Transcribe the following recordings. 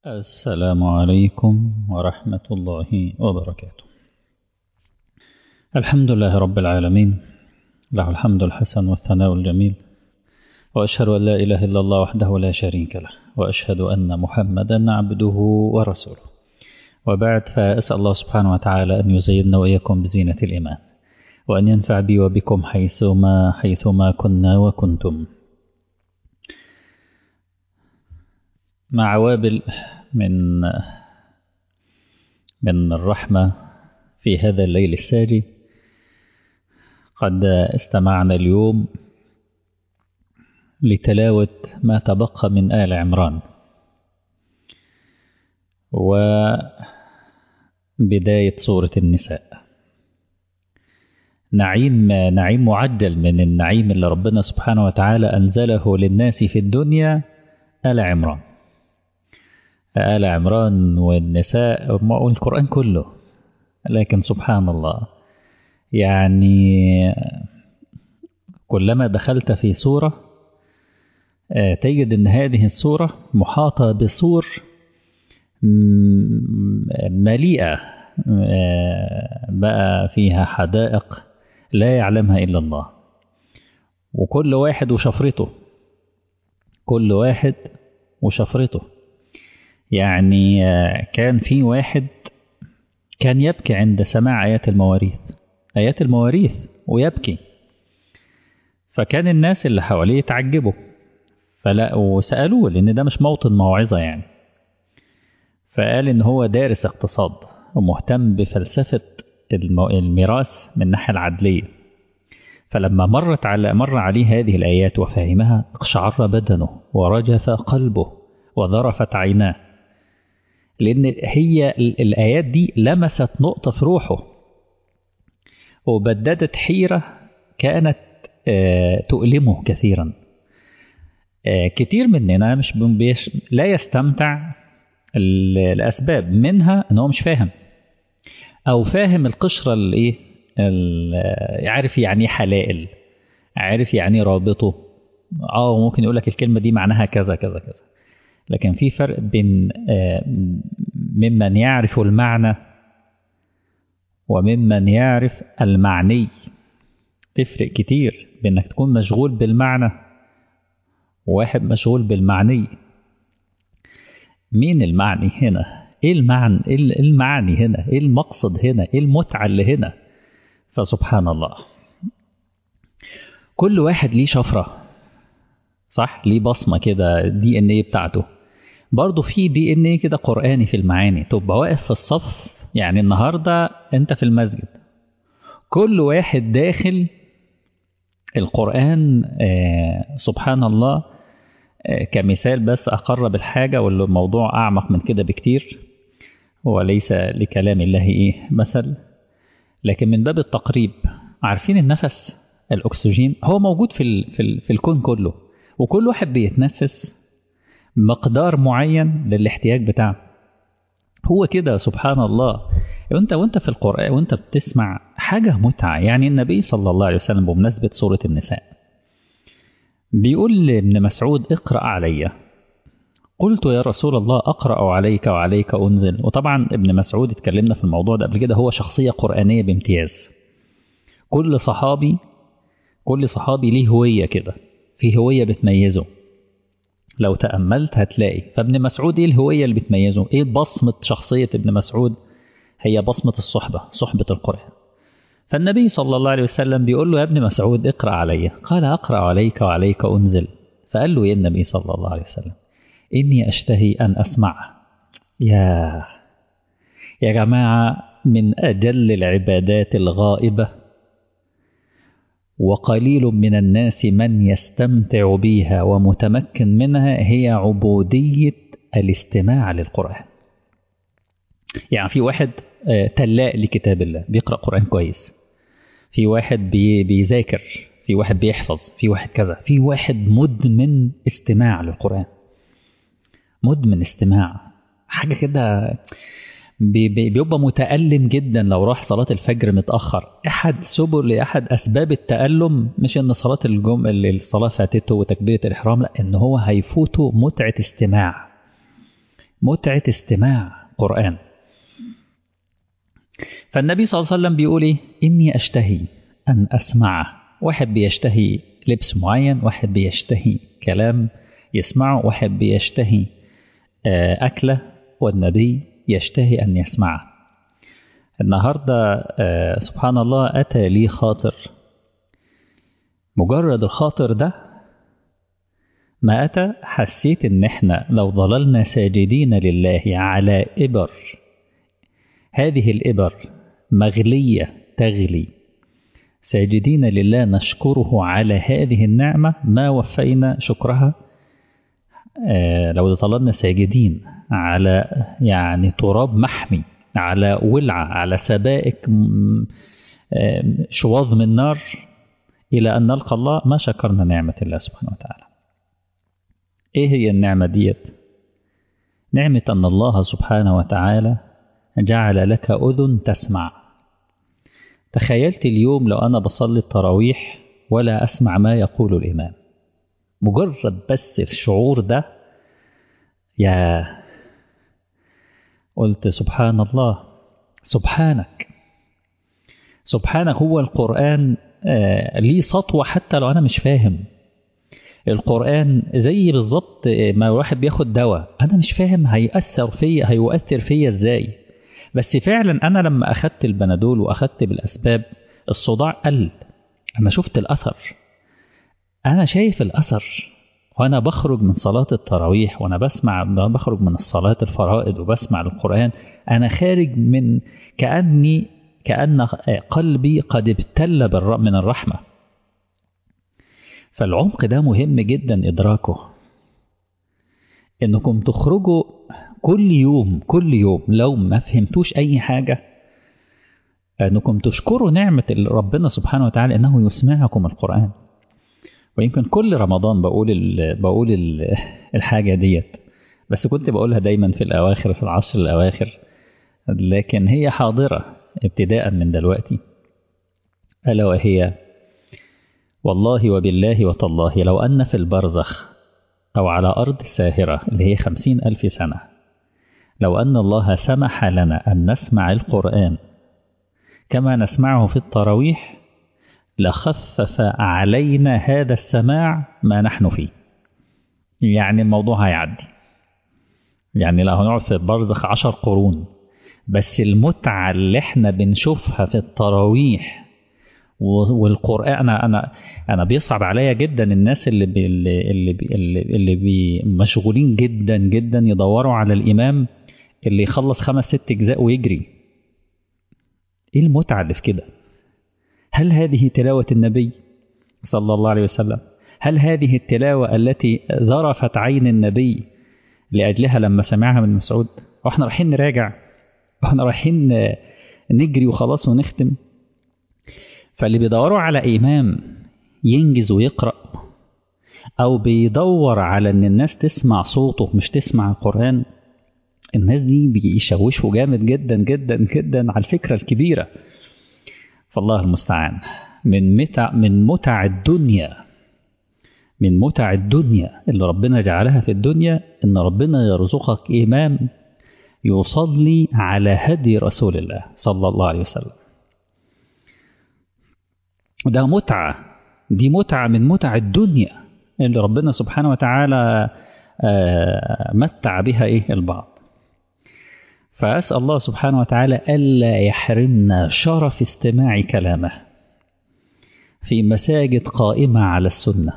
السلام عليكم ورحمة الله وبركاته الحمد لله رب العالمين له الحمد الحسن والثناء الجميل وأشهد أن لا إله إلا الله وحده لا شريك له وأشهد أن محمدا عبده ورسوله وبعد فأسأل الله سبحانه وتعالى أن يزيننا وإياكم بزينة الإيمان وأن ينفع بي وبكم حيثما حيثما كنا وكنتم مع وابل من من الرحمة في هذا الليل الساجي قد استمعنا اليوم لتلاوة ما تبقى من آل عمران وبداية سورة النساء نعيم نعيم معجل من النعيم اللي ربنا سبحانه وتعالى أنزله للناس في الدنيا آل عمران آل عمران والنساء والقرآن كله لكن سبحان الله يعني كلما دخلت في سورة تجد أن هذه السورة محاطة بسور مليئة بقى فيها حدائق لا يعلمها إلا الله وكل واحد وشفرته كل واحد وشفرته يعني كان في واحد كان يبكي عند سماع آيات المواريث آيات المواريث ويبكي فكان الناس اللي حواليه يتعجبوا فلا وسألوه لأن ده مش موطن موعظة يعني فقال إن هو دارس اقتصاد ومهتم بفلسفة الميراث من الناحية العدلية فلما مرت على مر عليه هذه الآيات وفهمها اقشعر بدنه ورجف قلبه وذرفت عيناه لأن هي الآيات دي لمست نقطة في روحه وبددت حيرة كانت تؤلمه كثيرا كتير مننا مش بيش لا يستمتع الأسباب منها إن هو مش فاهم أو فاهم القشرة الإيه عارف يعني حلائل عارف يعني رابطه اه ممكن يقول لك الكلمة دي معناها كذا كذا كذا لكن في فرق بين ممن يعرف المعنى وممن يعرف المعني تفرق كتير بانك تكون مشغول بالمعنى وواحد مشغول بالمعني مين المعني هنا ايه المعنى ايه المعني هنا ايه المقصد هنا ايه المتعة اللي هنا فسبحان الله كل واحد ليه شفرة صح ليه بصمة كده دي ان ايه بتاعته برضه في دي ان ايه كده قرآني في المعاني تبقى واقف في الصف يعني النهاردة انت في المسجد كل واحد داخل القرآن آه سبحان الله آه كمثال بس أقرب الحاجة واللي الموضوع أعمق من كده بكتير وليس لكلام الله إيه مثل لكن من باب التقريب عارفين النفس الأكسجين هو موجود في, ال في, ال في الكون كله وكل واحد بيتنفس مقدار معين للاحتياج بتاعه هو كده سبحان الله وانت وانت في القرآن وانت بتسمع حاجة متعة يعني النبي صلى الله عليه وسلم بمناسبة سورة النساء بيقول لابن مسعود اقرأ علي قلت يا رسول الله أقرأ عليك وعليك أنزل وطبعا ابن مسعود اتكلمنا في الموضوع ده قبل كده هو شخصية قرآنية بامتياز كل صحابي كل صحابي ليه هوية كده في هوية بتميزه لو تأملت هتلاقي فابن مسعود ايه الهوية اللي بتميزه ايه بصمة شخصية ابن مسعود هي بصمة الصحبة صحبة القرآن فالنبي صلى الله عليه وسلم بيقول له يا ابن مسعود اقرأ علي قال أقرأ عليك وعليك أنزل فقال له يا النبي صلى الله عليه وسلم إني أشتهي أن أسمع يا يا جماعة من أجل العبادات الغائبة وقليل من الناس من يستمتع بها ومتمكن منها هي عبودية الاستماع للقرآن يعني في واحد تلاق لكتاب الله بيقرأ قرآن كويس في واحد بي بيذاكر في واحد بيحفظ في واحد كذا في واحد مدمن استماع للقرآن مدمن استماع حاجة كده بيبقى متألم جدا لو راح صلاة الفجر متأخر أحد سبل أحد أسباب التألم مش إن صلاة الجم الصلاة فاتته وتكبيرة الإحرام لا إن هو هيفوته متعة استماع متعة استماع قرآن فالنبي صلى الله عليه وسلم بيقول إيه إني أشتهي أن أسمعه واحد بيشتهي لبس معين واحد بيشتهي كلام يسمعه واحد بيشتهي أكلة والنبي يشتهي أن يسمعه النهاردة سبحان الله أتى لي خاطر مجرد الخاطر ده ما أتى حسيت إن إحنا لو ظللنا ساجدين لله على إبر هذه الإبر مغلية تغلي ساجدين لله نشكره على هذه النعمة ما وفينا شكرها آه لو ظللنا ساجدين على يعني تراب محمي على ولعة على سبائك شواظ من نار إلى أن نلقى الله ما شكرنا نعمة الله سبحانه وتعالى إيه هي النعمة ديت نعمة أن الله سبحانه وتعالى جعل لك أذن تسمع تخيلت اليوم لو أنا بصلي التراويح ولا أسمع ما يقول الإمام مجرد بس الشعور ده يا قلت سبحان الله سبحانك سبحانك هو القرآن آه ليه سطوة حتى لو أنا مش فاهم القرآن زي بالظبط ما واحد بياخد دواء أنا مش فاهم هيأثر فيا هيؤثر فيا إزاي بس فعلا أنا لما أخدت البنادول وأخدت بالأسباب الصداع قل أما شفت الأثر أنا شايف الأثر وأنا بخرج من صلاة التراويح وأنا بسمع بخرج من الصلاة الفرائض وبسمع القرآن أنا خارج من كأني كأن قلبي قد ابتل من الرحمة فالعمق ده مهم جدا إدراكه إنكم تخرجوا كل يوم كل يوم لو ما فهمتوش أي حاجة أنكم تشكروا نعمة ربنا سبحانه وتعالى أنه يسمعكم القرآن ويمكن كل رمضان بقول ال بقول ال الحاجة ديت بس كنت بقولها دايما في الأواخر في العصر الأواخر لكن هي حاضرة ابتداء من دلوقتي ألا وهي والله وبالله وتالله لو أن في البرزخ أو على أرض ساهرة اللي هي خمسين ألف سنة لو أن الله سمح لنا أن نسمع القرآن كما نسمعه في التراويح لخفف علينا هذا السماع ما نحن فيه يعني الموضوع هيعدي يعني لو هنقعد في البرزخ عشر قرون بس المتعة اللي احنا بنشوفها في التراويح والقرآن أنا أنا أنا بيصعب عليا جدا الناس اللي بي اللي بي اللي, اللي بي مشغولين جدا جدا يدوروا على الإمام اللي يخلص خمس ست أجزاء ويجري إيه المتعة اللي في كده؟ هل هذه تلاوة النبي صلى الله عليه وسلم؟ هل هذه التلاوة التي ذرفت عين النبي لأجلها لما سمعها من مسعود؟ وإحنا رايحين نراجع وإحنا رايحين نجري وخلاص ونختم فاللي بيدوروا على إمام ينجز ويقرأ أو بيدور على إن الناس تسمع صوته مش تسمع القرآن الناس دي بيشوشوا جامد جدا جدا جدا على الفكرة الكبيرة فالله المستعان من متع من متع الدنيا من متع الدنيا اللي ربنا جعلها في الدنيا إن ربنا يرزقك إمام يصلي على هدي رسول الله صلى الله عليه وسلم ده متعة دي متعة من متع الدنيا اللي ربنا سبحانه وتعالى متع بها إيه البعض فأسأل الله سبحانه وتعالى ألا يحرمنا شرف استماع كلامه في مساجد قائمة على السنة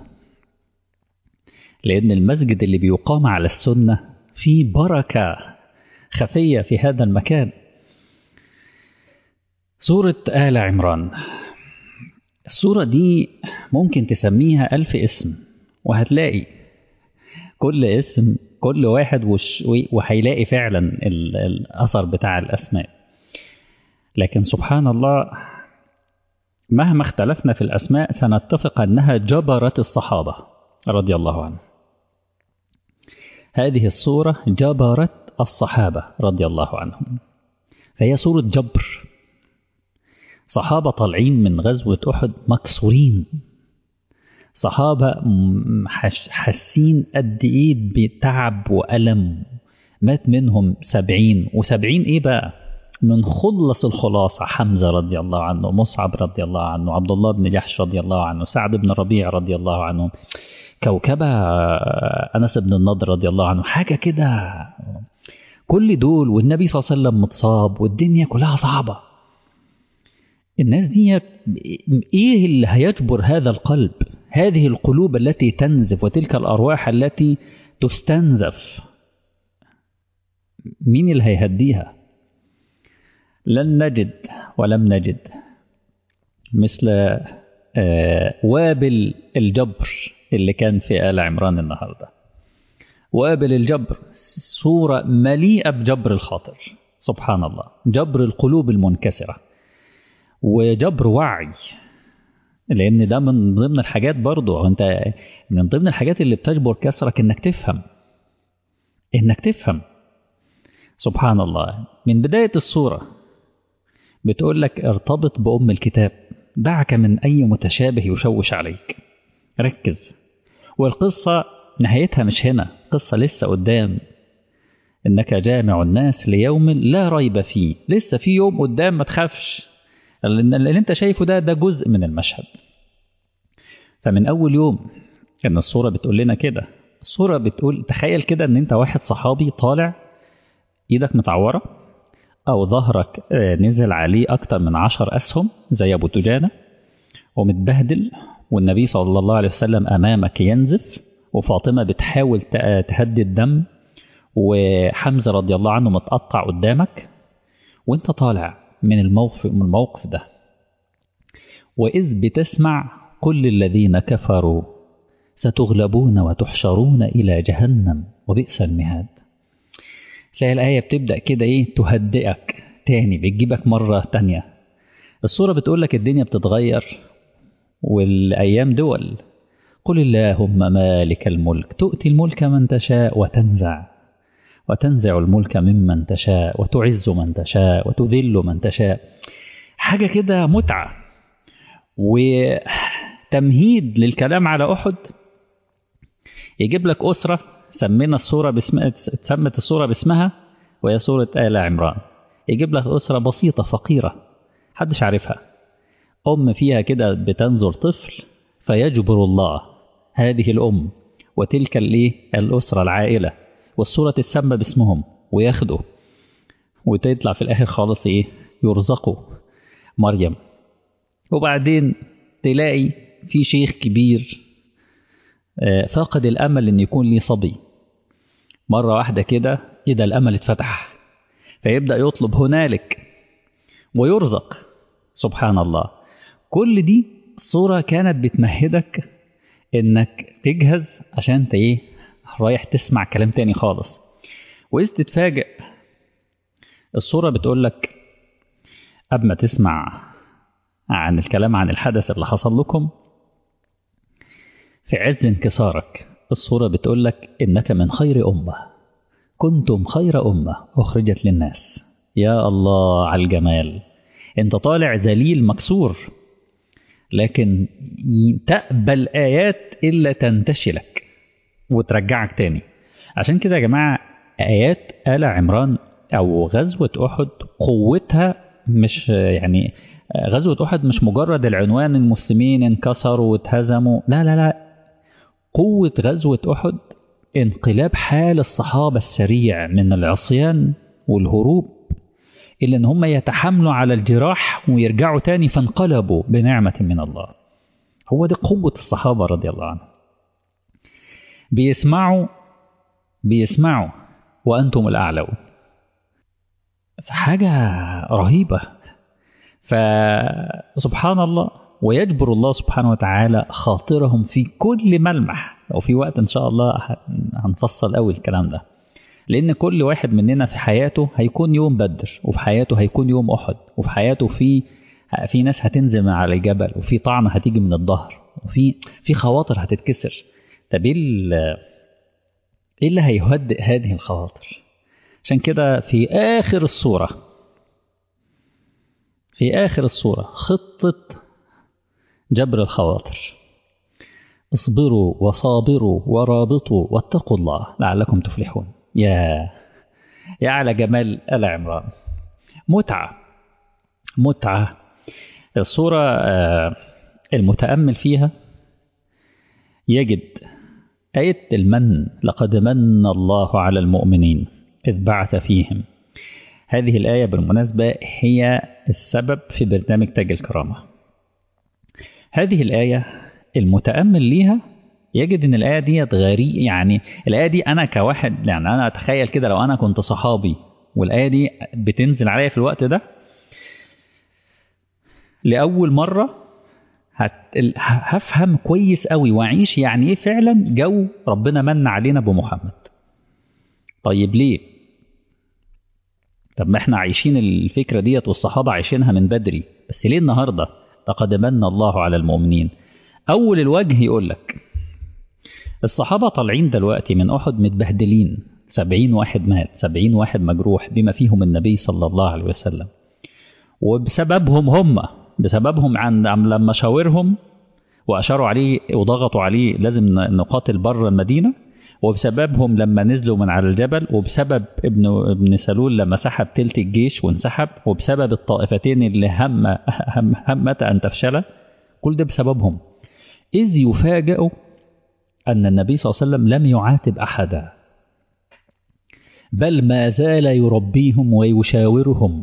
لأن المسجد اللي بيقام على السنة فيه بركة خفية في هذا المكان سورة آل عمران السورة دي ممكن تسميها ألف اسم وهتلاقي كل اسم كل واحد وش وهيلاقي فعلا الأثر بتاع الأسماء لكن سبحان الله مهما اختلفنا في الأسماء سنتفق أنها جبرت الصحابة رضي الله عنهم هذه السورة جبرت الصحابة رضي الله عنهم فهي سورة جبر صحابة طالعين من غزوة أحد مكسورين صحابة حاسين قد إيه بتعب وألم مات منهم سبعين وسبعين إيه بقى من خلص الخلاصة حمزة رضي الله عنه مصعب رضي الله عنه عبد الله بن جحش رضي الله عنه سعد بن ربيع رضي الله عنه كوكبة أنس بن النضر رضي الله عنه حاجة كده كل دول والنبي صلى الله عليه وسلم متصاب والدنيا كلها صعبة الناس دي ايه اللي هيجبر هذا القلب هذه القلوب التي تنزف وتلك الارواح التي تستنزف مين اللي هيهديها لن نجد ولم نجد مثل وابل الجبر اللي كان في آل عمران النهارده وابل الجبر صورة مليئة بجبر الخاطر سبحان الله جبر القلوب المنكسرة وجبر وعي لأن ده من ضمن الحاجات برضو أنت من ضمن الحاجات اللي بتجبر كسرك إنك تفهم إنك تفهم سبحان الله من بداية الصورة بتقول لك ارتبط بأم الكتاب دعك من أي متشابه يشوش عليك ركز والقصة نهايتها مش هنا قصة لسه قدام إنك جامع الناس ليوم لا ريب فيه لسه في يوم قدام ما تخافش اللي انت شايفه ده ده جزء من المشهد فمن أول يوم إن الصورة بتقول لنا كده الصورة بتقول تخيل كده إن أنت واحد صحابي طالع إيدك متعورة أو ظهرك نزل عليه أكتر من عشر أسهم زي أبو تجانة ومتبهدل والنبي صلى الله عليه وسلم أمامك ينزف وفاطمة بتحاول تهدي الدم وحمزة رضي الله عنه متقطع قدامك وانت طالع من الموقف, من الموقف ده وإذ بتسمع كل الذين كفروا ستغلبون وتحشرون إلى جهنم وبئس المهاد تلاقي الآية بتبدأ كده إيه تهدئك تاني بتجيبك مرة تانية الصورة بتقول لك الدنيا بتتغير والأيام دول قل اللهم مالك الملك تؤتي الملك من تشاء وتنزع وتنزع الملك ممن تشاء وتعز من تشاء وتذل من تشاء حاجة كده متعة وتمهيد للكلام على أحد يجيب لك أسرة سمينا الصورة باسم سمت الصورة باسمها وهي صورة آل عمران يجيب لك أسرة بسيطة فقيرة محدش عارفها أم فيها كده بتنظر طفل فيجبر الله هذه الأم وتلك الإيه الأسرة العائلة والصورة تتسمى باسمهم وياخدوا وتطلع في الآخر خالص إيه يرزقوا مريم وبعدين تلاقي في شيخ كبير فاقد الأمل إن يكون ليه صبي مرة واحدة كده إذا الأمل اتفتح فيبدأ يطلب هنالك ويرزق سبحان الله كل دي صورة كانت بتمهدك إنك تجهز عشان أنت إيه رايح تسمع كلام تاني خالص وإذ تتفاجئ الصورة بتقول لك قبل ما تسمع عن الكلام عن الحدث اللي حصل لكم في عز انكسارك الصورة بتقول لك إنك من خير أمة كنتم خير أمة أخرجت للناس يا الله على الجمال أنت طالع ذليل مكسور لكن تقبل آيات إلا تنتشلك وترجعك تاني عشان كده يا جماعة آيات آل عمران أو غزوة أحد قوتها مش يعني غزوة أحد مش مجرد العنوان المسلمين انكسروا واتهزموا لا لا لا قوة غزوة أحد انقلاب حال الصحابة السريع من العصيان والهروب إلا أن هم يتحملوا على الجراح ويرجعوا تاني فانقلبوا بنعمة من الله هو دي قوة الصحابة رضي الله عنهم بيسمعوا بيسمعوا وأنتم الأعلون فحاجة رهيبة فسبحان الله ويجبر الله سبحانه وتعالى خاطرهم في كل ملمح لو في وقت إن شاء الله هنفصل قوي الكلام ده لأن كل واحد مننا في حياته هيكون يوم بدر وفي حياته هيكون يوم أحد وفي حياته في في ناس هتنزل من على الجبل وفي طعنة هتيجي من الظهر وفي في خواطر هتتكسر طب ايه ايه اللي هيهدئ هذه الخواطر عشان كده في آخر الصورة في آخر الصورة خطة جبر الخواطر اصبروا وصابروا ورابطوا واتقوا الله لعلكم تفلحون يا يا على جمال آل عمران متعة متعة الصورة المتأمل فيها يجد آية المن لقد من الله على المؤمنين إذ بعث فيهم هذه الآية بالمناسبة هي السبب في برنامج تاج الكرامة هذه الآية المتأمل ليها يجد ان الايه دي غريب يعني الايه دي انا كواحد يعني انا اتخيل كده لو انا كنت صحابي والايه دي بتنزل عليا في الوقت ده لاول مره هت... هفهم كويس قوي واعيش يعني ايه فعلا جو ربنا من علينا بمحمد طيب ليه طب ما احنا عايشين الفكره ديت والصحابه عايشينها من بدري بس ليه النهارده لقد من الله على المؤمنين اول الوجه يقول لك الصحابة طالعين دلوقتي من أحد متبهدلين سبعين واحد مات سبعين واحد مجروح بما فيهم النبي صلى الله عليه وسلم وبسببهم هم بسببهم عن لما شاورهم وأشاروا عليه وضغطوا عليه لازم نقاتل بره المدينة وبسببهم لما نزلوا من على الجبل وبسبب ابن ابن سلول لما سحب تلت الجيش وانسحب وبسبب الطائفتين اللي هم هم همت أن تفشل كل ده بسببهم إذ يفاجئوا أن النبي صلى الله عليه وسلم لم يعاتب أحدا بل ما زال يربيهم ويشاورهم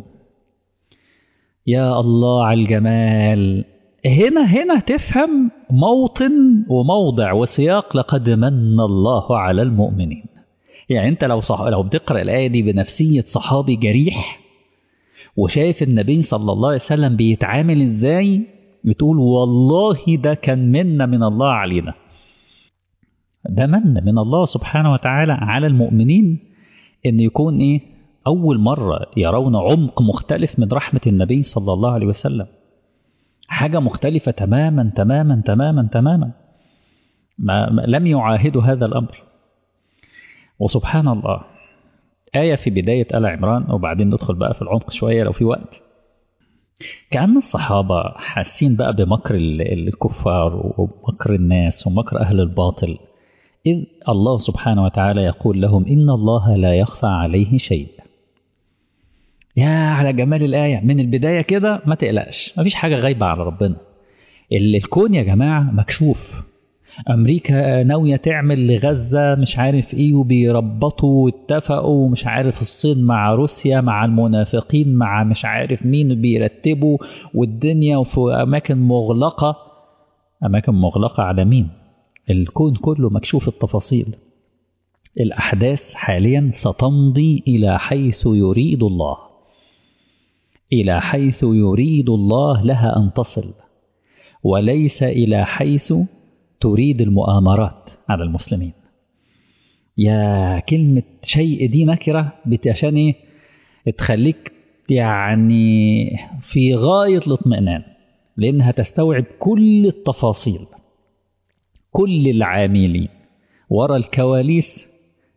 يا الله على الجمال هنا هنا تفهم موطن وموضع وسياق لقد من الله على المؤمنين يعني انت لو صح... لو بتقرا الايه دي بنفسيه صحابي جريح وشايف النبي صلى الله عليه وسلم بيتعامل ازاي بتقول والله ده كان منا من الله علينا ده من من الله سبحانه وتعالى على المؤمنين ان يكون ايه اول مره يرون عمق مختلف من رحمه النبي صلى الله عليه وسلم حاجه مختلفه تماما تماما تماما تماما ما لم يعاهدوا هذا الامر وسبحان الله آية في بداية آل عمران وبعدين ندخل بقى في العمق شوية لو في وقت كأن الصحابة حاسين بقى بمكر الكفار ومكر الناس ومكر أهل الباطل إذ الله سبحانه وتعالى يقول لهم إن الله لا يخفى عليه شيء يا على جمال الآية من البداية كده ما تقلقش مفيش حاجة غايبة على ربنا اللي الكون يا جماعة مكشوف أمريكا ناوية تعمل لغزة مش عارف إيه وبيربطوا واتفقوا ومش عارف الصين مع روسيا مع المنافقين مع مش عارف مين بيرتبوا والدنيا وفي أماكن مغلقة أماكن مغلقة على مين؟ الكون كله مكشوف التفاصيل الأحداث حاليا ستمضي إلى حيث يريد الله إلى حيث يريد الله لها أن تصل وليس إلى حيث تريد المؤامرات على المسلمين يا كلمة شيء دي نكرة عشان ايه تخليك يعني في غاية الاطمئنان لأنها تستوعب كل التفاصيل كل العاملين وراء الكواليس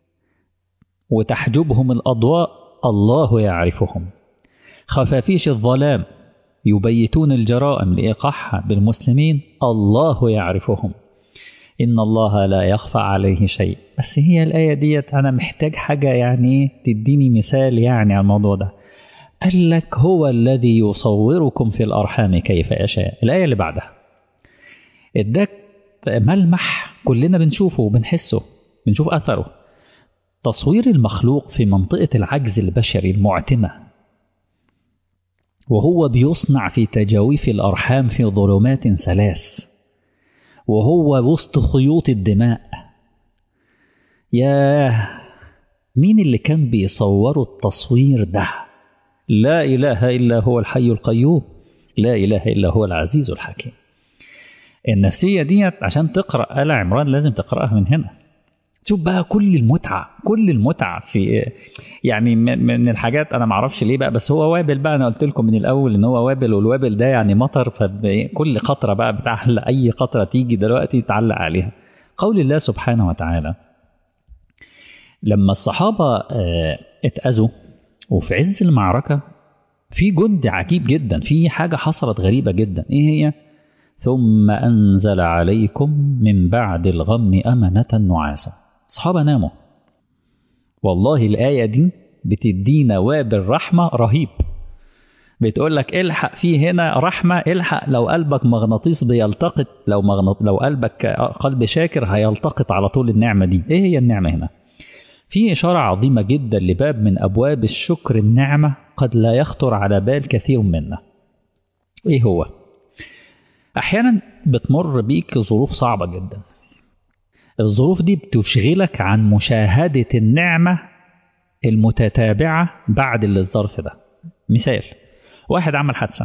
وتحجبهم الأضواء الله يعرفهم خفافيش الظلام يبيتون الجرائم لإيقاعها بالمسلمين الله يعرفهم إن الله لا يخفى عليه شيء بس هي الآية ديت أنا محتاج حاجة يعني تديني مثال يعني على الموضوع ده قال لك هو الذي يصوركم في الأرحام كيف يشاء الآية اللي بعدها اداك ملمح كلنا بنشوفه وبنحسه بنشوف أثره تصوير المخلوق في منطقة العجز البشري المعتمة وهو بيصنع في تجاويف الأرحام في ظلمات ثلاث وهو وسط خيوط الدماء ياه مين اللي كان بيصوروا التصوير ده لا إله إلا هو الحي القيوم لا إله إلا هو العزيز الحكيم النفسية ديت عشان تقرأ آل عمران لازم تقرأها من هنا شوف بقى كل المتعة كل المتعة في يعني من الحاجات أنا معرفش ليه بقى بس هو وابل بقى أنا قلت لكم من الأول إن هو وابل والوابل ده يعني مطر فكل قطرة بقى بتعلق أي قطرة تيجي دلوقتي تعلق عليها قول الله سبحانه وتعالى لما الصحابة اتأذوا وفي عز المعركة في جند عجيب جدا في حاجة حصلت غريبة جدا إيه هي؟ ثم أنزل عليكم من بعد الغم أمنة نعاسا الصحابة ناموا والله الآية دي بتدينا وابل رحمة رهيب بتقول لك الحق في هنا رحمة الحق لو قلبك مغناطيس بيلتقط لو مغناط لو قلبك قلب شاكر هيلتقط على طول النعمة دي ايه هي النعمة هنا في إشارة عظيمة جدا لباب من أبواب الشكر النعمة قد لا يخطر على بال كثير منا ايه هو احيانا بتمر بيك ظروف صعبة جدا الظروف دي بتشغلك عن مشاهدة النعمة المتتابعة بعد الظرف ده مثال واحد عمل حادثة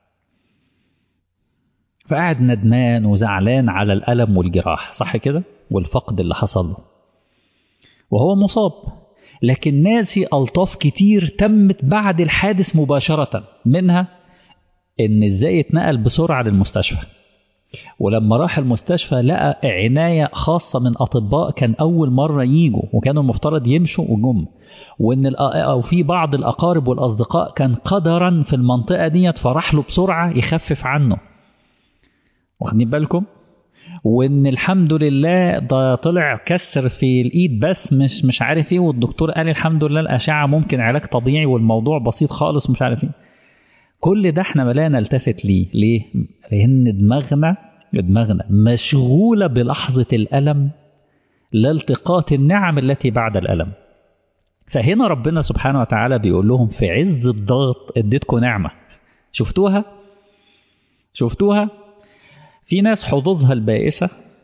فقعد ندمان وزعلان على الألم والجراح صح كده والفقد اللي حصل له وهو مصاب لكن ناسي ألطاف كتير تمت بعد الحادث مباشرة منها إن إزاي اتنقل بسرعة للمستشفى ولما راح المستشفى لقى عناية خاصة من أطباء كان أول مرة يجوا وكانوا المفترض يمشوا وجم وإن أو في بعض الأقارب والأصدقاء كان قدرا في المنطقة ديت فراح له بسرعة يخفف عنه واخدين بالكم وان الحمد لله ده طلع كسر في الايد بس مش مش عارف ايه والدكتور قال الحمد لله الاشعه ممكن علاج طبيعي والموضوع بسيط خالص مش عارف ايه كل ده احنا لا نلتفت ليه ليه لان دماغنا دماغنا مشغوله بلحظه الالم لا التقاط النعم التي بعد الالم فهنا ربنا سبحانه وتعالى بيقول لهم في عز الضغط اديتكم نعمه شفتوها شفتوها في ناس حظوظها البائسة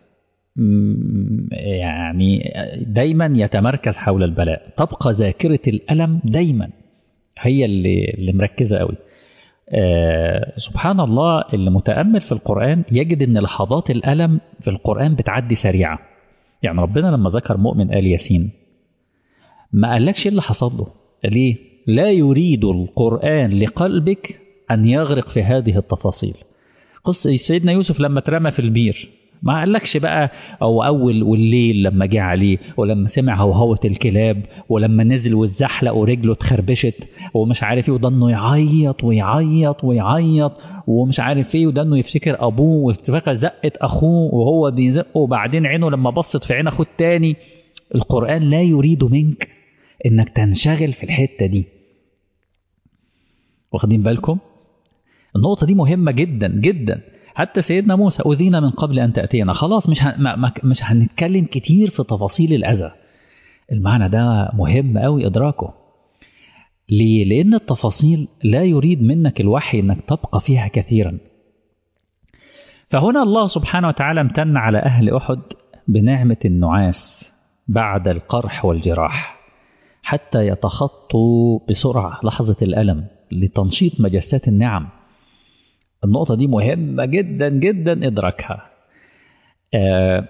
يعني دايما يتمركز حول البلاء تبقى ذاكرة الألم دايما هي اللي, اللي مركزة قوي آه سبحان الله اللي متأمل في القرآن يجد أن لحظات الألم في القرآن بتعدي سريعة يعني ربنا لما ذكر مؤمن آل ياسين ما قالكش اللي حصل له ليه لا يريد القرآن لقلبك أن يغرق في هذه التفاصيل قصة سيدنا يوسف لما اترمى في البير ما قالكش بقى او اول والليل لما جه عليه ولما سمع هوهوة الكلاب ولما نزل واتزحلق ورجله اتخربشت ومش عارف ايه وضنه يعيط ويعيط ويعيط ومش عارف ايه وضنه يفتكر ابوه وافتكر زقة اخوه وهو بيزقه وبعدين عينه لما بصت في عين اخوه التاني القرآن لا يريد منك انك تنشغل في الحتة دي واخدين بالكم النقطة دي مهمة جدا جدا حتى سيدنا موسى أذينا من قبل أن تأتينا خلاص مش مش هنتكلم كتير في تفاصيل الأذى المعنى ده مهم أوي إدراكه ليه؟ لأن التفاصيل لا يريد منك الوحي أنك تبقى فيها كثيرا فهنا الله سبحانه وتعالى امتن على أهل أحد بنعمة النعاس بعد القرح والجراح حتى يتخطوا بسرعة لحظة الألم لتنشيط مجسات النعم النقطة دي مهمة جدا جدا إدراكها آه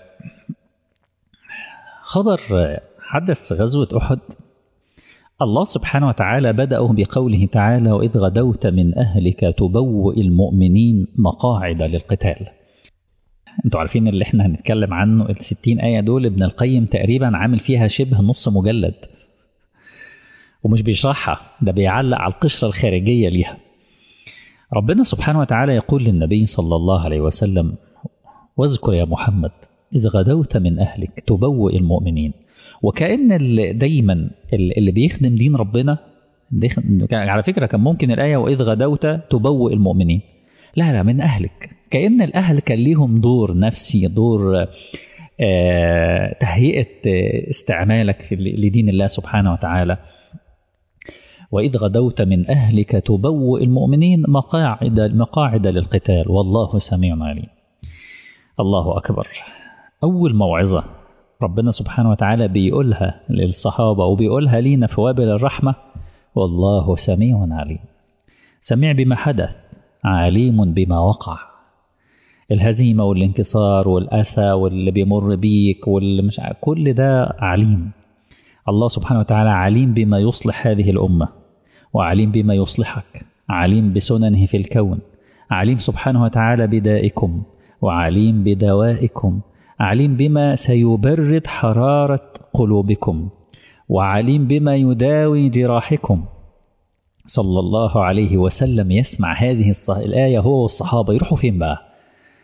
خبر حدث غزوة أحد الله سبحانه وتعالى بدأه بقوله تعالى وإذ غدوت من أهلك تبوئ المؤمنين مقاعد للقتال انتوا عارفين اللي احنا هنتكلم عنه الستين آية دول ابن القيم تقريبا عامل فيها شبه نص مجلد ومش بيشرحها ده بيعلق على القشرة الخارجية ليها ربنا سبحانه وتعالى يقول للنبي صلى الله عليه وسلم واذكر يا محمد إذ غدوت من أهلك تبوئ المؤمنين وكأن اللي دايما اللي بيخدم دين ربنا على فكرة كان ممكن الآية وإذ غدوت تبوئ المؤمنين لا لا من أهلك كأن الأهل كان ليهم دور نفسي دور آه تهيئة استعمالك لدين الله سبحانه وتعالى وإذ غدوت من أهلك تبوئ المؤمنين مقاعد مقاعد للقتال والله سميع عليم الله أكبر أول موعظة ربنا سبحانه وتعالى بيقولها للصحابة وبيقولها لينا في وابل الرحمة والله سميع عليم سميع بما حدث عليم بما وقع الهزيمة والانكسار والأسى واللي بيمر بيك واللي مش كل ده عليم الله سبحانه وتعالى عليم بما يصلح هذه الأمة وعليم بما يصلحك عليم بسننه في الكون عليم سبحانه وتعالى بدائكم وعليم بدوائكم عليم بما سيبرد حرارة قلوبكم وعليم بما يداوي جراحكم صلى الله عليه وسلم يسمع هذه الآية هو والصحابة يروحوا فين بقى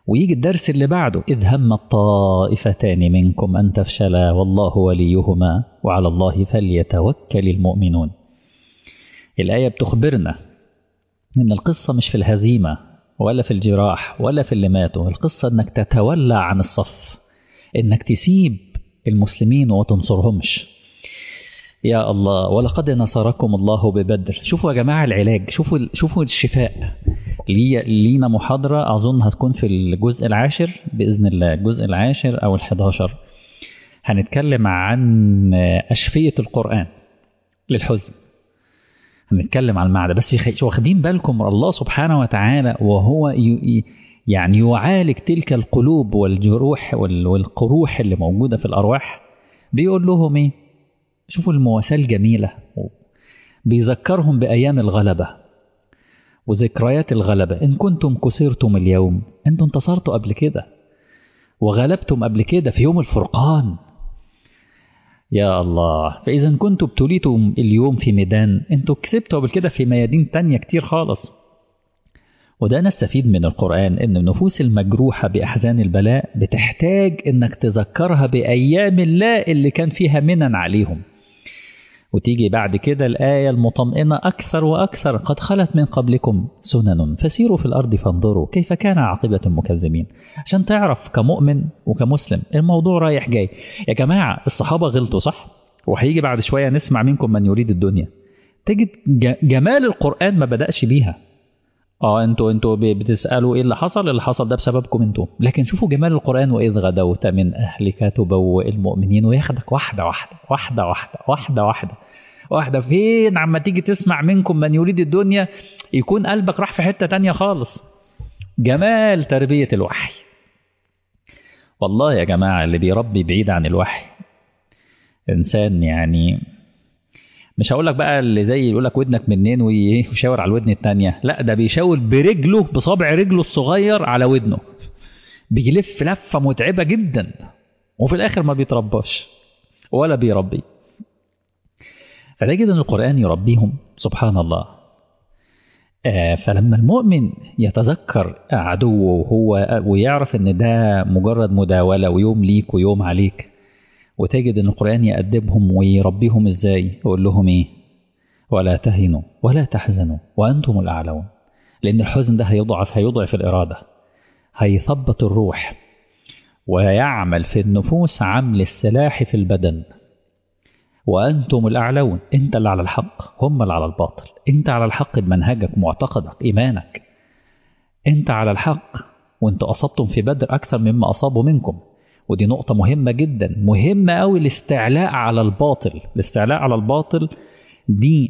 ويجي الدرس اللي بعده إذ هم الطائفتان منكم أن تفشلا والله وليهما وعلى الله فليتوكل المؤمنون الآية بتخبرنا إن القصة مش في الهزيمة ولا في الجراح ولا في اللي ماتوا القصة إنك تتولى عن الصف إنك تسيب المسلمين وتنصرهمش يا الله ولقد نصركم الله ببدر شوفوا يا جماعة العلاج شوفوا شوفوا الشفاء لي لينا محاضرة أظن هتكون في الجزء العاشر بإذن الله الجزء العاشر أو الحداشر هنتكلم عن أشفية القرآن للحزن هنتكلم عن المعنى بس واخدين بالكم الله سبحانه وتعالى وهو يعني يعالج تلك القلوب والجروح والقروح اللي موجودة في الأرواح بيقول لهم إيه شوفوا المواساة الجميلة بيذكرهم بأيام الغلبة وذكريات الغلبة إن كنتم كسرتم اليوم أنتم انتصرتوا قبل كده وغلبتم قبل كده في يوم الفرقان يا الله فإذا كنتم ابتليتم اليوم في ميدان أنتم كسبتوا قبل كده في ميادين تانية كتير خالص وده نستفيد من القرآن إن النفوس المجروحة بأحزان البلاء بتحتاج إنك تذكرها بأيام الله اللي كان فيها منن عليهم وتيجي بعد كده الآية المطمئنة أكثر وأكثر قد خلت من قبلكم سنن فسيروا في الأرض فانظروا كيف كان عاقبة المكذبين عشان تعرف كمؤمن وكمسلم الموضوع رايح جاي يا جماعة الصحابة غلطوا صح وهيجي بعد شوية نسمع منكم من يريد الدنيا تجد جمال القرآن ما بدأش بيها اه انتوا انتوا بتسالوا ايه اللي حصل اللي حصل ده بسببكم انتوا لكن شوفوا جمال القران واذ غدوت من اهلك تبوئ المؤمنين وياخدك واحده واحده واحده واحده واحده واحده واحده فين عما تيجي تسمع منكم من يريد الدنيا يكون قلبك راح في حته تانية خالص جمال تربيه الوحي والله يا جماعه اللي بيربي بعيد عن الوحي انسان يعني مش هقول لك بقى اللي زي يقول لك ودنك منين ويشاور على الودن التانية لا ده بيشاور برجله بصابع رجله الصغير على ودنه بيلف لفة متعبة جدا وفي الآخر ما بيترباش ولا بيربي فتجد أن القرآن يربيهم سبحان الله آه فلما المؤمن يتذكر عدوه وهو ويعرف ان ده مجرد مداولة ويوم ليك ويوم عليك وتجد ان القرآن يأدبهم ويربيهم ازاي يقول لهم ايه ولا تهنوا ولا تحزنوا وأنتم الأعلون لأن الحزن ده هيضعف هيضعف الإرادة هيثبط الروح ويعمل في النفوس عمل السلاح في البدن وأنتم الأعلون أنت اللي على الحق هم اللي على الباطل أنت على الحق بمنهجك معتقدك إيمانك أنت على الحق وأنت أصبتم في بدر أكثر مما أصابوا منكم ودي نقطة مهمة جدا مهمة أوي الاستعلاء على الباطل الاستعلاء على الباطل دي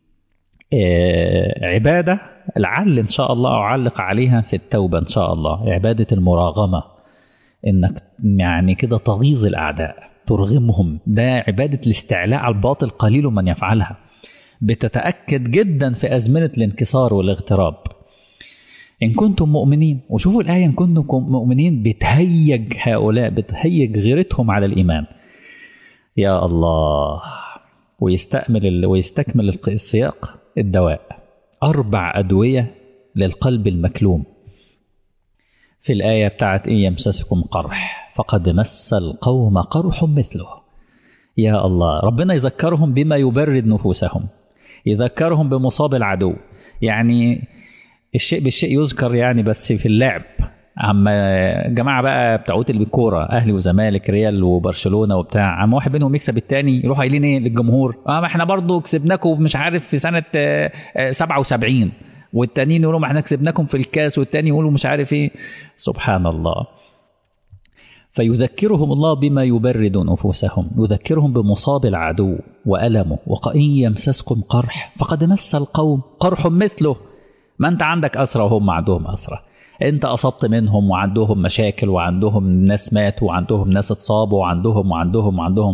آه عبادة لعل إن شاء الله أعلق عليها في التوبة إن شاء الله عبادة المراغمة إنك يعني كده تغيظ الأعداء ترغمهم ده عبادة الاستعلاء على الباطل قليل من يفعلها بتتأكد جدا في أزمنة الانكسار والاغتراب إن كنتم مؤمنين وشوفوا الآية إن كنتم مؤمنين بتهيج هؤلاء بتهيج غيرتهم على الإيمان يا الله ويستكمل ويستكمل السياق الدواء أربع أدوية للقلب المكلوم في الآية بتاعت إيه يمسسكم قرح فقد مس القوم قرح مثله يا الله ربنا يذكرهم بما يبرد نفوسهم يذكرهم بمصاب العدو يعني الشيء بالشيء يذكر يعني بس في اللعب اما جماعه بقى بتاعوت اللي بالكوره اهلي وزمالك ريال وبرشلونه وبتاع اما واحد منهم يكسب التاني يروحوا قايلين ايه للجمهور اه ما احنا برضو كسبناكم مش عارف في سنه 77 والتانيين يقولوا ما احنا كسبناكم في الكاس والتاني يقولوا مش عارف ايه سبحان الله فيذكرهم الله بما يبرد نفوسهم يذكرهم بمصاب العدو وألمه وإن يمسسكم قرح فقد مس القوم قرح مثله ما انت عندك أسرة وهم عندهم أسرة انت أصبت منهم وعندهم مشاكل وعندهم ناس ماتوا وعندهم ناس اتصابوا وعندهم وعندهم وعندهم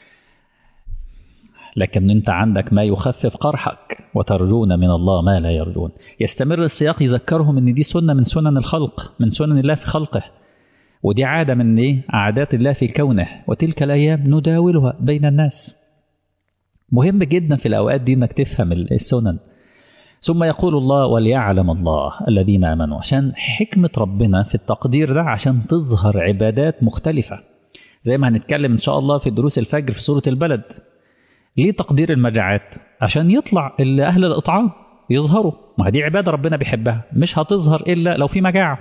لكن انت عندك ما يخفف قرحك وترجون من الله ما لا يرجون يستمر السياق يذكرهم ان دي سنة من سنن الخلق من سنن الله في خلقه ودي عادة من ايه عادات الله في كونه وتلك الأيام نداولها بين الناس مهم جدا في الأوقات دي انك تفهم السنن ثم يقول الله وليعلم الله الذين آمنوا عشان حكمة ربنا في التقدير ده عشان تظهر عبادات مختلفة زي ما هنتكلم إن شاء الله في دروس الفجر في سورة البلد ليه تقدير المجاعات عشان يطلع اللي أهل الإطعام يظهروا ما دي عبادة ربنا بيحبها مش هتظهر إلا لو في مجاعة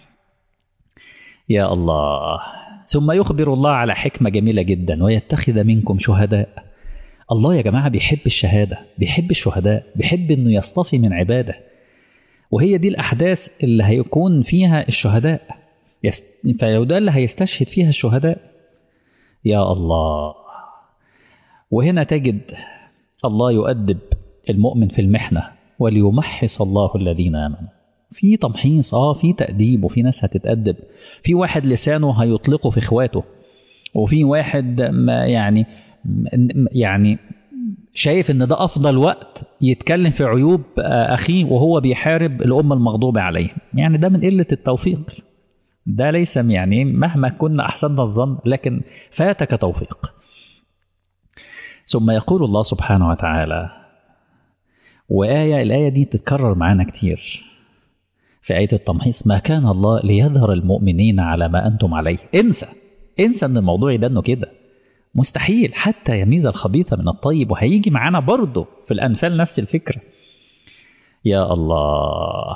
يا الله ثم يخبر الله على حكمة جميلة جدا ويتخذ منكم شهداء الله يا جماعة بيحب الشهادة بيحب الشهداء بيحب أنه يصطفي من عباده وهي دي الأحداث اللي هيكون فيها الشهداء فلو ده اللي هيستشهد فيها الشهداء يا الله وهنا تجد الله يؤدب المؤمن في المحنة وليمحص الله الذين آمنوا في تمحيص اه في تأديب وفي ناس هتتأدب في واحد لسانه هيطلقه في اخواته وفي واحد ما يعني يعني شايف ان ده افضل وقت يتكلم في عيوب اخيه وهو بيحارب الامه المغضوب عليه يعني ده من قله التوفيق ده ليس يعني مهما كنا احسننا الظن لكن فاتك توفيق ثم يقول الله سبحانه وتعالى وآية الآية دي تتكرر معانا كتير في آية التمحيص ما كان الله ليظهر المؤمنين على ما أنتم عليه انسى انسى ان الموضوع يدنه كده مستحيل حتى يميز الخبيث من الطيب وهيجي معانا برضه في الأنفال نفس الفكرة يا الله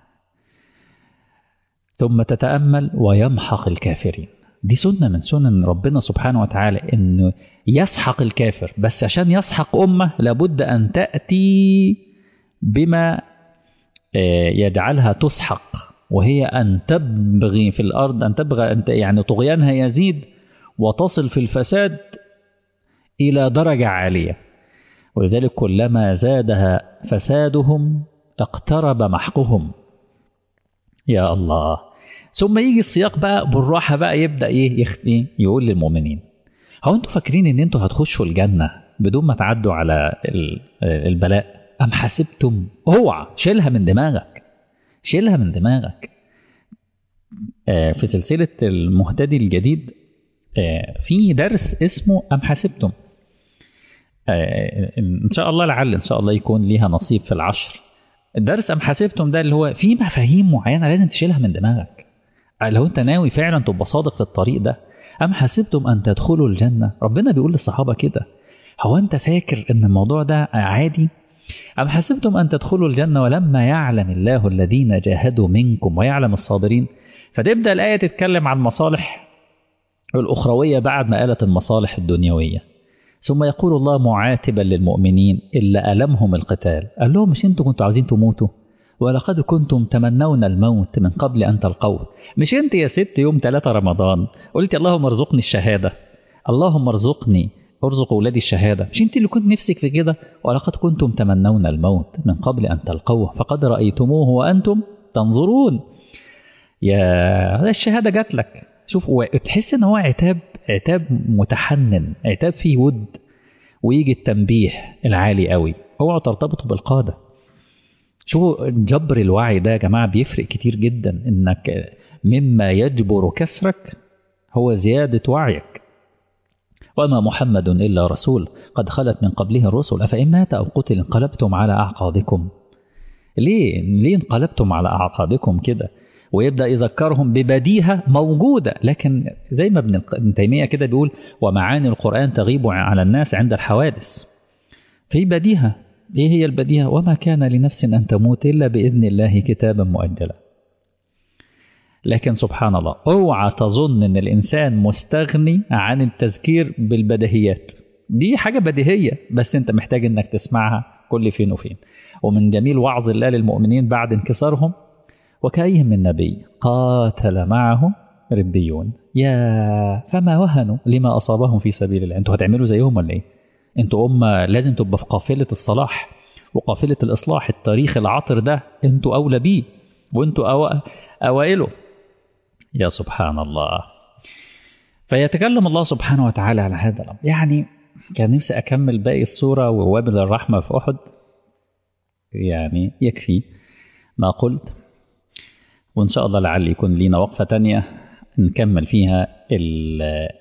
ثم تتأمل ويمحق الكافرين دي سنة من سنن ربنا سبحانه وتعالى إنه يسحق الكافر بس عشان يسحق أمة لابد أن تأتي بما يجعلها تسحق وهي أن تبغي في الأرض أن تبغى أن يعني طغيانها يزيد وتصل في الفساد إلى درجة عالية ولذلك كلما زادها فسادهم اقترب محقهم يا الله ثم يجي السياق بقى بالراحة بقى يبدأ إيه يخفي يقول للمؤمنين هو أنتوا فاكرين إن أنتوا هتخشوا الجنة بدون ما تعدوا على البلاء أم حسبتم اوعى شيلها من دماغك شيلها من دماغك في سلسلة المهتدي الجديد في درس اسمه أم حسبتم إن شاء الله لعل إن شاء الله يكون ليها نصيب في العشر الدرس أم حسبتم ده اللي هو في مفاهيم معينة لازم تشيلها من دماغك لو أنت ناوي فعلا تبقى صادق في الطريق ده أم حسبتم أن تدخلوا الجنة ربنا بيقول للصحابة كده هو أنت فاكر أن الموضوع ده عادي أم حسبتم أن تدخلوا الجنة ولما يعلم الله الذين جاهدوا منكم ويعلم الصابرين فتبدأ الآية تتكلم عن مصالح الأخروية بعد ما قالت المصالح الدنيوية ثم يقول الله معاتبا للمؤمنين إلا ألمهم القتال قال لهم مش أنتوا كنتوا عاوزين تموتوا ولقد كنتم تمنون الموت من قبل أن تلقوه مش أنت يا ست يوم 3 رمضان قلت اللهم ارزقني الشهادة اللهم ارزقني ارزق أولادي الشهادة مش أنت اللي كنت نفسك في كده ولقد كنتم تمنون الموت من قبل أن تلقوه فقد رأيتموه وأنتم تنظرون يا الشهادة جات لك شوف تحس ان هو عتاب عتاب متحنن عتاب فيه ود ويجي التنبيه العالي قوي اوعوا ترتبطوا بالقاده شوفوا جبر الوعي ده يا جماعه بيفرق كتير جدا انك مما يجبر كسرك هو زياده وعيك وما محمد الا رسول قد خلت من قبله الرسل افان مات او قتل انقلبتم على اعقابكم ليه ليه انقلبتم على اعقابكم كده ويبدا يذكرهم ببديهه موجوده لكن زي ما ابن تيميه كده بيقول ومعاني القران تغيب على الناس عند الحوادث في بديهه ايه هي البديهه وما كان لنفس ان تموت الا باذن الله كتابا مؤجلا لكن سبحان الله اوعى تظن ان الانسان مستغني عن التذكير بالبديهيات دي حاجه بديهيه بس انت محتاج انك تسمعها كل فين وفين ومن جميل وعظ الله للمؤمنين بعد انكسارهم وكأي من نبي قاتل معه ربيون يا فما وهنوا لما أصابهم في سبيل الله أنتوا هتعملوا زيهم ولا إيه أنتوا أمة لازم تبقى في قافلة الصلاح وقافلة الإصلاح التاريخ العطر ده أنتوا أولى بيه وأنتوا أو... أوائله يا سبحان الله فيتكلم الله سبحانه وتعالى على هذا الأمر يعني كان نفسي أكمل باقي الصورة ووابل الرحمة في أحد يعني يكفي ما قلت وإن شاء الله لعل يكون لينا وقفة تانية نكمل فيها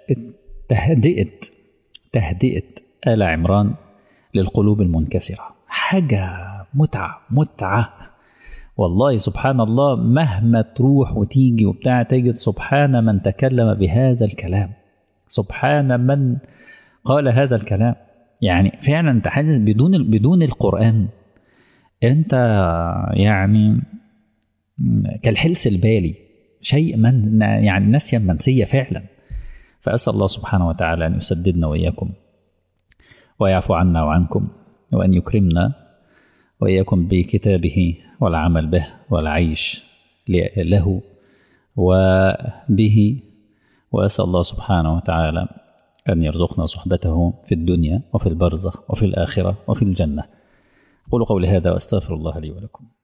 تهدئة تهدئة آل عمران للقلوب المنكسرة حاجة متعة متعة والله سبحان الله مهما تروح وتيجي وبتاع تجد سبحان من تكلم بهذا الكلام سبحان من قال هذا الكلام يعني فعلا انت حاسس بدون بدون القرآن انت يعني كالحلس البالي شيء من يعني نسيا منسية فعلا فأسأل الله سبحانه وتعالى أن يسددنا وإياكم ويعفو عنا وعنكم وأن يكرمنا وإياكم بكتابه والعمل به والعيش له وبه وأسأل الله سبحانه وتعالى أن يرزقنا صحبته في الدنيا وفي البرزخ وفي الآخرة وفي الجنة أقول قولي هذا وأستغفر الله لي ولكم